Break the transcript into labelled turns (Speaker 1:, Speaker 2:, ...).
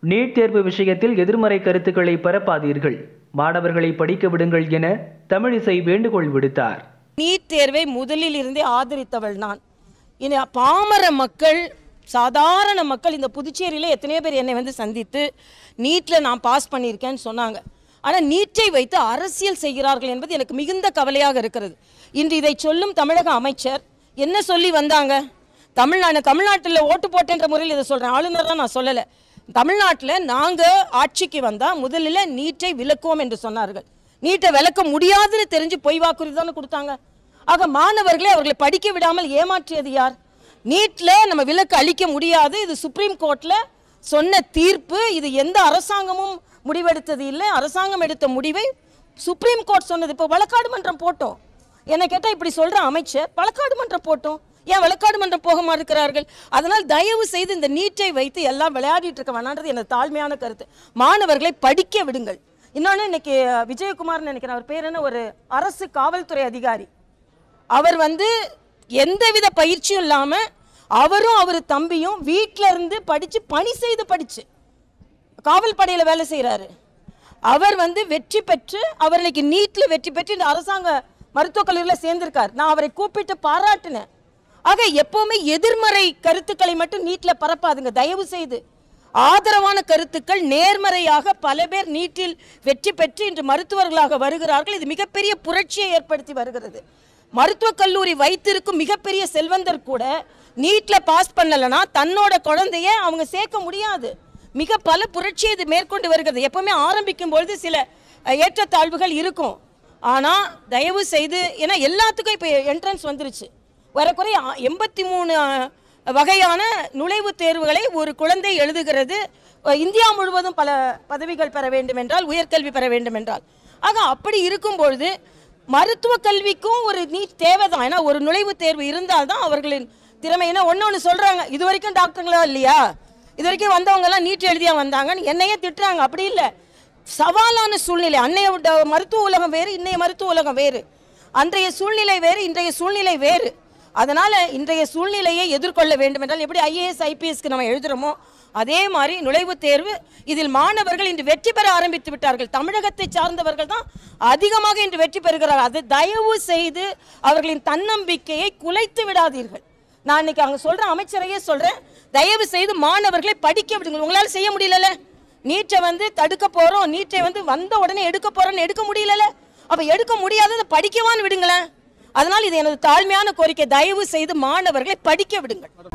Speaker 1: NEET தேர்வு விஷயத்தில் எதிர்மறை கருத்துக்களை பரப்பாதீர்கள் மாணவர்களை படிக்க விடுங்கள் என தமிழிசை வேண்டுகோள் விடுத்தார்
Speaker 2: நீட் தேர்வை முதலில் இருந்தே ஆதரித்தவள் நான் இனி பாமர மக்கள் சாதாரண மக்கள் இந்த புதுச்சேரியில் எத்தனையோ பேர் என்னை வந்து சந்தித்து நீட்டில் நான் பாஸ் பண்ணியிருக்கேன்னு சொன்னாங்க ஆனால் நீட்டை வைத்து அரசியல் செய்கிறார்கள் என்பது எனக்கு மிகுந்த கவலையாக இருக்கிறது இன்று இதை சொல்லும் தமிழக அமைச்சர் என்ன சொல்லி வந்தாங்க தமிழ்நாடு தமிழ்நாட்டில் ஓட்டு போட்டேன்ற முறையில் இதை சொல்கிறேன் ஆளுநராக நான் சொல்லலை தமிழ்நாட்டில் நாங்கள் ஆட்சிக்கு வந்தால் முதலில் நீட்டை விலக்குவோம் என்று சொன்னார்கள் நீட்டை விளக்க முடியாதுன்னு தெரிஞ்சு பொய் வாக்குறுதி தானே கொடுத்தாங்க ஆக மாணவர்களை அவர்களை படிக்க விடாமல் ஏமாற்றியது யார் நீட்ல நம்ம விலக்கு அளிக்க முடியாது இது சுப்ரீம் கோர்ட்ல சொன்ன தீர்ப்பு இது எந்த அரசாங்கமும் முடிவெடுத்தது இல்லை அரசாங்கம் எடுத்த முடிவை சுப்ரீம் கோர்ட் சொன்னது இப்போ வழக்காடு மன்றம் போட்டோம் என்ன கேட்டால் இப்படி சொல்ற அமைச்சர் வழக்காடு மன்றம் போட்டோம் ஏன் வழக்காடு மன்றம் போக மாட்டேங்கிறார்கள் அதனால் தயவு செய்து இந்த நீட்டை வைத்து எல்லாம் விளையாடிட்டு இருக்க வேணான்றது எனது தாழ்மையான கருத்து மாணவர்களை படிக்க விடுங்கள் இன்னொன்று இன்னைக்கு விஜயகுமார்னு நினைக்கிறேன் அவர் பேர் என்ன ஒரு அரசு காவல்துறை அதிகாரி அவர் வந்து எந்தவித பயிற்சியும் இல்லாமல் அவரும் அவர் தம்பியும் வீட்டில் இருந்து படித்து பணி செய்து படித்து காவல் படையில் வேலை செய்கிறாரு அவர் வந்து வெற்றி பெற்று அவர் இன்னைக்கு நீட்டில் வெற்றி பெற்று இந்த அரசாங்க மருத்துவக் கல்லூரியில் சேர்ந்திருக்கார் நான் அவரை கூப்பிட்டு பாராட்டினேன் ஆக எப்பவுமே எதிர்மறை கருத்துக்களை மட்டும் நீட்டில் பரப்பாதுங்க தயவு செய்து ஆதரவான கருத்துக்கள் நேர்மறையாக பல பேர் நீட்டில் வெற்றி பெற்று இன்று மருத்துவர்களாக வருகிறார்கள் இது மிகப்பெரிய புரட்சியை ஏற்படுத்தி வருகிறது மருத்துவக் கல்லூரி வைத்திருக்கும் மிகப்பெரிய செல்வந்தர் கூட நீட்ல பாஸ் பண்ணலைன்னா தன்னோட குழந்தைய அவங்க சேர்க்க முடியாது மிக பல புரட்சியை இது மேற்கொண்டு வருகிறது எப்பவுமே ஆரம்பிக்கும் பொழுது சில அஹ், ஏற்றத்தாழ்வுகள் இருக்கும் ஆனால் தயவு செய்து ஏன்னா எல்லாத்துக்கும் இப்போ என்ட்ரன்ஸ் வந்துருச்சு வரக்குறைய எண்பத்தி மூணு வகையான நுழைவுத் தேர்வுகளை ஒரு குழந்தை எழுதுகிறது அஹ், இந்தியா முழுவதும் பல பதவிகள் பெற வேண்டும் என்றால் உயர்கல்வி பெற வேண்டும் என்றால் ஆக அப்படி இருக்கும் பொழுது மருத்துவ கல்விக்கும் ஒரு நீட் தேவைதான் ஏன்னா ஒரு நுழைவுத் தேர்வு இருந்தால்தான் அவர்களின் திறமை ஏன்னா ஒன்று ஒன்று சொல்கிறாங்க இது வரைக்கும் டாக்டருங்களா இல்லையா இது வரைக்கும் வந்தவங்கெல்லாம் நீட் எழுதியா வந்தாங்கன்னு என்னையே திட்டுறாங்க அப்படி இல்லை சவாலான சூழ்நிலை அன்னைய உட- மருத்துவ உலகம் வேறு இன்னைய மருத்துவ உலகம் வேறு அன்றைய சூழ்நிலை வேறு இன்றைய சூழ்நிலை வேறு அதனால் இன்றைய சூழ்நிலையை எதிர்கொள்ள வேண்டும் என்றால் எப்படி ஐஏஎஸ் ஐபிஎஸ்க்கு நம்ம எழுதுகிறோமோ அதே மாதிரி நுழைவுத் தேர்வு இதில் மாணவர்கள் இன்று வெற்றி பெற ஆரம்பித்து விட்டார்கள் தமிழகத்தை சார்ந்தவர்கள் தான் அதிகமாக இன்று வெற்றி பெறுகிறார்கள் அது தயவு செய்து அவர்களின் தன்னம்பிக்கையை குலைத்து விடாதீர்கள் நான் இன்னைக்கு அங்கே சொல்கிற அமைச்சரையே சொல்கிறேன் தயவு செய்து மாணவர்களை படிக்க விடுங்கள் உங்களால் செய்ய முடியலல்ல நீட்டை வந்து தடுக்க போகிறோம் நீட்டை வந்து வந்த உடனே எடுக்க போகிறோன்னு எடுக்க முடியலல்ல அப்போ எடுக்க முடியாததை படிக்கவான்னு விடுங்களேன் அதனால் இது எனது தாழ்மையான கோரிக்கை தயவு செய்து மாணவர்களை படிக்க விடுங்கள்